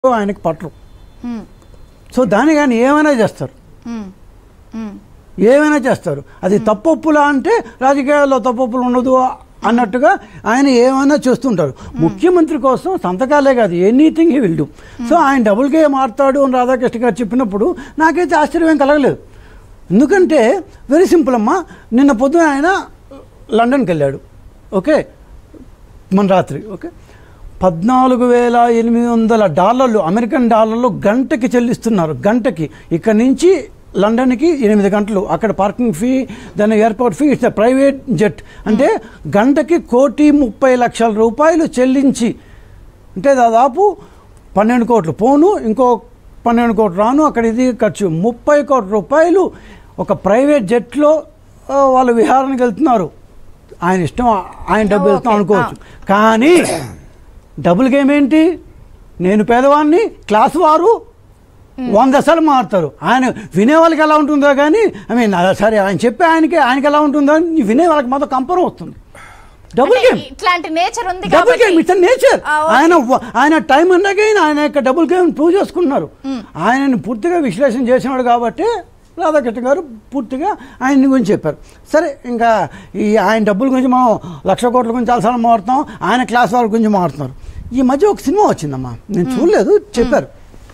ఆయనకి పట్టరు ఉమ్, సో దాని కానీ ఏమైనా చేస్తారు ఉమ్, ఉమ్. ఏమైనా చేస్తారు అది తప్పొప్పులా అంటే రాజకీయాల్లో తప్పొప్పులు ఉండదు అన్నట్టుగా ఆయన ఏమైనా చేస్తుంటారు ముఖ్యమంత్రి కోసం సంతకాలే కాదు anything he will do so ఆయన డబుల్ గేమ్ ఆడతాడు అని రాధాకృష్ణ గారు చెప్పినప్పుడు నాకైతే ఆశ్చర్యం కలగలేదు ఎందుకంటే వెరీ సింపుల్ అమ్మా నిన్న పొద్దున ఆయన లండన్కి వెళ్ళాడు ఓకే మన రాత్రి ఓకే పద్నాలుగు వేల ఎనిమిది వందల డాలర్లు అమెరికన్ డాలర్లు గంటకి చెల్లిస్తున్నారు గంటకి ఇక్కడ నుంచి లండన్కి ఎనిమిది గంటలు అక్కడ పార్కింగ్ ఫీ దాని airport fee it's private jet అంటే గంటకి కోటి ముప్పై లక్షల రూపాయలు చెల్లించి అంటే దాదాపు పన్నెండు కోట్లు పోను ఇంకో పన్నెండు కోట్లు రాను అక్కడ ఇది ఖర్చు ముప్పై కోట్ల రూపాయలు ఒక ప్రైవేట్ జెట్లో ఆ, వాళ్ళు విహారానికి వెళ్తున్నారు ఆయన ఇష్టం ఆయన డబ్బు ఓకే. వెళ్తాం అనుకోవచ్చు కానీ డబుల్ గేమ్ ఏంటి నేను పేదవాడిని క్లాస్ వారు వంద సార్లు మారుతారు ఆయన వినే వాళ్ళకి ఎలా ఉంటుందో కానీ ఐ మీన్ సరే ఆయన చెప్పే ఆయనకి ఆయనకి ఎలా ఉంటుందో అని వినే వాళ్ళకి మాత్రం కంపరం వస్తుంది డబుల్ అంటే గేమ్ ఇట్లాంటి నేచర్ ఉంది డబుల్ కాబట్టి గేమ్ ఇట్స్ నేచర్ ఆ, ఓకే. ఆయన వ- ఆయన టైం అన్నాకైనా ఆయన యొక్క డబుల్ గేమ్ ప్రూవ్ చేసుకున్నారు ఆయనని పూర్తిగా విశ్లేషణ చేసినాడు కాబట్టి రాధాకృష్ణ గారు పూర్తిగా ఆయన గురించి చెప్పారు సరే ఇంకా ఈ ఆయన డబ్బుల గురించి మనం లక్ష కోట్ల గురించి చాలాసార్లు మారుతాం ఆయన క్లాస్ వారి గురించి మారుతున్నారు ఈ మధ్య ఒక సినిమా వచ్చిందమ్మా నేను చూడలేదు చెప్పారు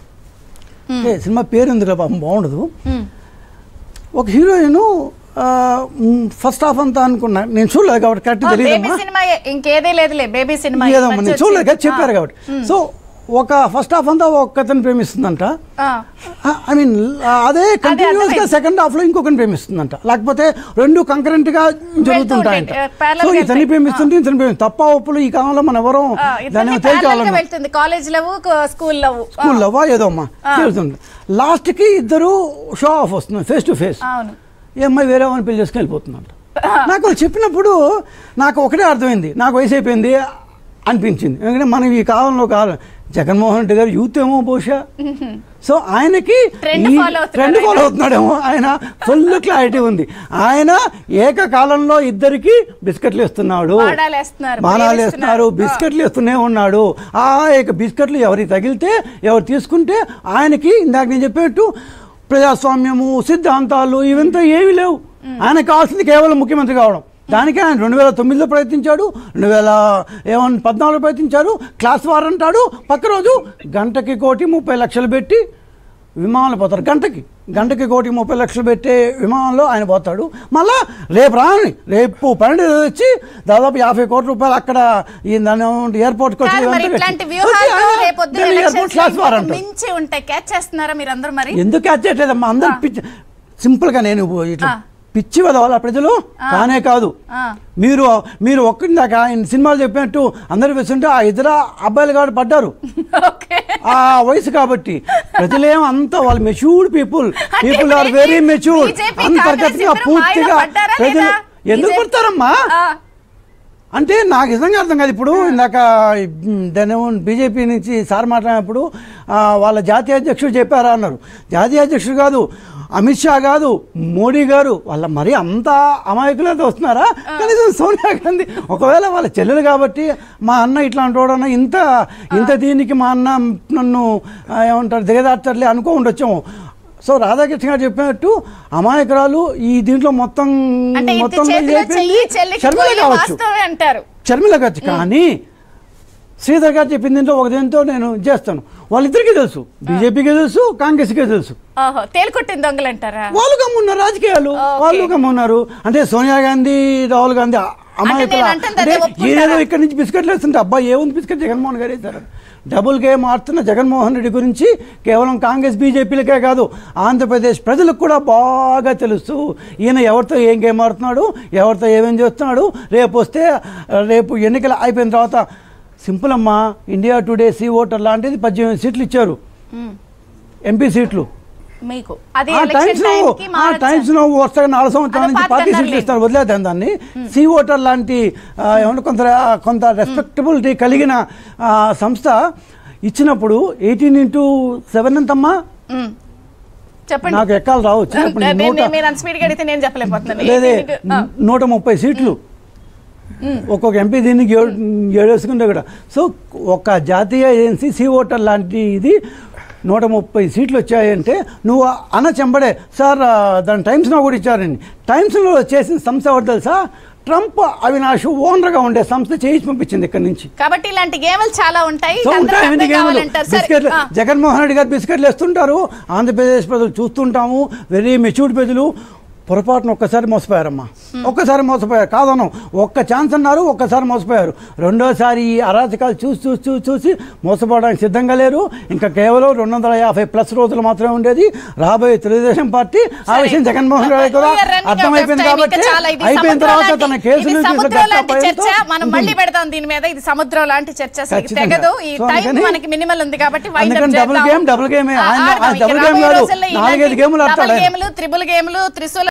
ఏ, సినిమా పేరు ఎందుకు పాపం బాగుండదు ఉమ్, ఒక హీరోయిన్ ఫస్ట్ హాఫ్ అంతా అనుకున్నా నేను చూడలేదు కాబట్టి కరెక్ట్ ఓ, బేబీ తెలియదమ్మా సినిమా ఇంకేదే లేదులే బేబీ సినిమా ఈ ఏదమ్మా మధ్య నేను చూడలేదు కదా వచ్చింది. చెప్పారు కాబట్టి సో ఒక ఫస్ట్ హాఫ్ అంతా ఒక్కతను ప్రేమిస్తుందంట ఆ, ఐ మీన్ అదే కంటిన్యూస్ గా అర్థమైంది. సెకండ్ హాఫ్ లో ఇంకొకరిని ప్రేమిస్తుందంట లేకపోతే రెండు కంకరెంట్ గా జరుగుతుంటాయంట ఉంటాయి, parallel సో గా ఇతన్ని వెళ్తాయి. ప్రేమిస్తుంటే ఇతని ప్రేమి తప్ప ఒప్పులు ఈ కాలంలో మనం ఎవరో ఆ, దాన్ని ఇద్దరిని parallel గా తేల్చాలను వెళ్తుంది college love school love school లవ్వా ఏదో అమ్మా తెలుస్తుంది లాస్ట్ కి ఇద్దరు షో ఆఫ్ వస్తుంది ఫేస్ టు ఫేస్ అవును ఈ అమ్మాయి వేరే వాళ్ళని పెళ్లి చేసుకుని వెళ్ళిపోతుందంట నాకు వాళ్ళు చెప్పినప్పుడు నాకు ఒకటే అర్థమైంది నాకు వయసు అయిపోయింది అనిపించింది ఎందుకంటే మనం ఈ కాలంలో కాలం జగన్మోహన్ రెడ్డి గారు యూత్ ఏమో బహుశా సో ఆయనకి Trend ఈ follow అవుతున్నాడు ట్రెండ్ ఆయన. ఫాలో అవుతున్నాడేమో ఆయన ఫుల్ క్లారిటీ ఉంది ఆయన ఏకకాలంలో ఇద్దరికి బిస్కెట్లు ఇస్తున్నాడు బాణాలు వేస్తున్నారు, బాణాలు ప్రేమిస్తున్నారు. వేస్తున్నారు బిస్కెట్లు ఇస్తూనే ఉన్నాడు ఆ యొక్క బిస్కెట్లు ఎవరికి తగిలితే ఎవరు తీసుకుంటే ఆయనకి ఇందాక నేను చెప్పినట్టు ప్రజాస్వామ్యము సిద్ధాంతాలు ఇవంతా ఏమీ లేవు ఆయనకు కావాల్సింది కేవలం ముఖ్యమంత్రి కావడం దానికి ఆయన రెండు వేల తొమ్మిదిలో ప్రయత్నించాడు రెండు వేల ఏమన్నా పద్నాలుగులో ప్రయత్నించాడు క్లాస్ వార్ అంటాడు పక్క రోజు గంటకి కోటి ముప్పై లక్షలు పెట్టి విమానాలు పోతారు గంటకి గంటకి కోటి ముప్పై లక్షలు పెట్టే విమానంలో ఆయన పోతాడు మళ్ళా రేపు రాని రేపు పన్నెండు వచ్చి దాదాపు యాభై కోట్ల రూపాయలు అక్కడ ఈ దాని ఏమంటే ఎయిర్పోర్ట్కి వచ్చి కాదు మరి ఇదంతా ఇట్లాంటి పెట్టి- వ్యూహాలు వచ్చి రేపొద్దున Delhi elections airport class war లో అంటారు మించి ఉంటాయి క్యాచ్ చేస్తున్నారా మీరందరూ మరి ఎందుకు క్యాచ్ చేయట్లేదమ్మా అందరు పిచ్చి సింపుల్గా నేను ఇట్లా ఆ. పిచ్చి వదవాల ప్రజలు కానే కాదు ఆ. మీరు మీరు ఒక్కటి దాకా ఆయన సినిమాలు చెప్పినట్టు అందరు వేస్తుంటే ఆ ఇద్దరు అబ్బాయిలు కాబట్టి పడ్డారు ఓకే ఆ వయసు కాబట్టి ప్రజలేం అంత వాళ్ళు మెచ్యూర్డ్ పీపుల్ అంటే పీపుల్ ఆర్ ఇప్పుడు వెరీ ఏంటి? మెచ్యూర్డ్ BJP, అంతర్గతంగా కాంగ్రెస్ ఇద్దరు పూర్తిగా మాయలో పడ్డారా ప్రజలు లేదా? ఎందుకు BJP పడతారమ్మా ఆ, అంటే నాకు నిజంగా అర్థం కాదు ఇప్పుడు ఇందాక మ్, దాని బీజేపీ నుంచి సార్ మాట్లాడినప్పుడు ఆ, వాళ్ళ జాతీయ అధ్యక్షుడు చెప్పారా అన్నారు జాతీయ అధ్యక్షుడు కాదు అమిత్ షా కాదు మోడీ గారు వాళ్ళ మరీ అంత అమాయకులతో వస్తున్నారా కనీసం సోనియా గాంధీ ఒకవేళ వాళ్ళ చెల్లెలు కాబట్టి మా అన్న ఇట్లాంటి వాడన్నా ఇంత ఇంత దీనికి మా అన్న నన్ను ఆ, ఏమంటారు దిగదార్చట్లే అనుకో ఉండొచ్చాము సో రాధాకృష్ణ గారు చెప్పినట్టు అమాయకురాలు ఈ దీంట్లో మొత్తం అంటే ఇంత మొత్తం చేతిలో చెయ్యి చెల్లికి షర్మిల పోయి కావచ్చు వాస్తవమే అంటారు షర్మిల కావచ్చు కానీ శ్రీధర్ గారు చెప్పింది దీంట్లో ఒక దీంతో నేను చేస్తాను వాళ్ళిద్దరికీ తెలుసు బీజేపీకి తెలుసు కాంగ్రెస్కి తెలుసు ఓహో తేలుకొట్టిన దొంగలు అంటారా వాళ్ళు గమ్మున్నారు రాజకీయాలు ఓకే. వాళ్ళు గమ్మున్నారు అంటే సోనియా గాంధీ రాహుల్ గాంధీ అమాయకుల నేను అంటుంది అంటే అదే ఒప్పుకుంటారా? ఈయనేదో ఇక్కడి నుంచి బిస్కెట్లు వేస్తుంటే అబ్బా ఏముంది బిస్కెట్ జగన్మోహన్ గారు వేశారు డబుల్ గేమ్ ఆడుతున్న జగన్మోహన్ రెడ్డి గురించి కేవలం కాంగ్రెస్ బీజేపీలకే కాదు ఆంధ్రప్రదేశ్ ప్రజలకు కూడా బాగా తెలుసు ఈయన ఎవరితో ఏం గేమ్ ఆడుతున్నాడు ఎవరితో ఏమేం చేస్తున్నాడు రేపు వస్తే రేపు ఎన్నికలు అయిపోయిన తర్వాత సింపుల్ అమ్మా ఇండియా టుడే సీ ఓటర్ లాంటిది పద్దెనిమిది సీట్లు ఇచ్చారు ఉమ్, ఎంపీ సీట్లు మీకు అది ఆ ఎలక్షన్ టైమ్స్ లో టైంకి ఆ మారొచ్చా? టైమ్స్ లో వరుసగా నాలుగు సంవత్సరాల అదో నుంచి పాత పార్టీ గన్నాలు సీట్లు ఇస్తారు వదిలేద్దాం దాన్ని సి ఓటర్ లాంటి ఆ, ఏమంటే కొంత కొంత రెస్పెక్టబిలిటీ కలిగిన ఆ, సంస్థ ఇచ్చినప్పుడు ఎయిటీన్ ఇంటూ సెవెన్ ఎంతమ్మా ఉమ్, చెప్పండి నాకు ఎక్కాలు రావచ్చు ఇప్పుడు నేను- నూట నేను- మీరు అంత స్పీడ్గా అడిగితే నేను చెప్పలేకపోతున్నాను లేదే ఏంటి? ఆ, నూట ముప్పై సీట్లు ఒక్కొక్క ఎంపీ దీన్ని ఏడు ఏడేసుకుంటే కూడా సో ఒక జాతీయ ఏజెన్సీ సీ ఓటర్ లాంటి ఇది నూట ముప్పై సీట్లు వచ్చాయంటే నువ్వు అన్న చెంబడే సార్ ఆ, దాని టైమ్స్లో కూడా ఇచ్చారండి టైమ్స్లో చేసిన సంస్థ ఎవరు తెలుసా ట్రంప్ అవినాష్ ఓనర్గా ఉండే సంస్థ చేయించి పంపించింది ఇక్కడ నుంచి కాబట్టి ఇలాంటి గేమ్లు చాలా ఉంటాయి సో ఇది అందరికీ ఉంటాయి అర్థం ఎన్ని గేమ్లు కావాలంటారు. సరే, బిస్కెట్లు ఆ, జగన్మోహన్ రెడ్డి గారు బిస్కెట్లు వేస్తుంటారు ఆంధ్రప్రదేశ్ ప్రజలు చూస్తుంటాము వెరీ మెచ్యూర్డ్ ప్రజలు పొరపాటున ఒక్కసారి మోసపోయారమ్మా ఒక్కసారి మోసపోయారు కాదను ఒక్క ఛాన్స్ అన్నారు ఒక్కసారి మోసపోయారు రెండోసారి ఈ అరాచకాలు చూసి చూసి చూసి చూసి మోసపోవడానికి సిద్ధంగా లేరు ఇంకా కేవలం రెండు వందల యాభై ప్లస్ రోజులు మాత్రమే ఉండేది రాబోయే తెలుగుదేశం పార్టీ ఆ సరే. విషయం జగన్మోహన్ రెడ్డి కూడా We are running out of అర్థమైపోయింది time. కాబట్టి ఇంకా చాలా ఇది అయిపోయిన సముద్రం తర్వాత లాంటి- తన ఇది కేసులు సముద్రం లాంటి చర్చ తీసుకు మనం మళ్ళీ పెడతాం దీని మీద ఇది సముద్రం లాంటి చర్చ అసలు ఖచ్చితంగా. తెగదు ఈ సో టైం అందుకని- మనకి మినిమల్ ఉంది కాబట్టి wind up అందుకని డబుల్ చేద్దాం. గేమ్, డబుల్ గేమే. ఆ, ఆయన- ఆడదాం. ఆయన ఇక డబుల్ రాబోయే గేమ్ కాదు. రోజుల్లో నాలుగైదు ఇలాంటి గేములు డబుల్ ఆడతాడు ఆయన. గేములు త్రిబుల్ గేములు త్రిశూల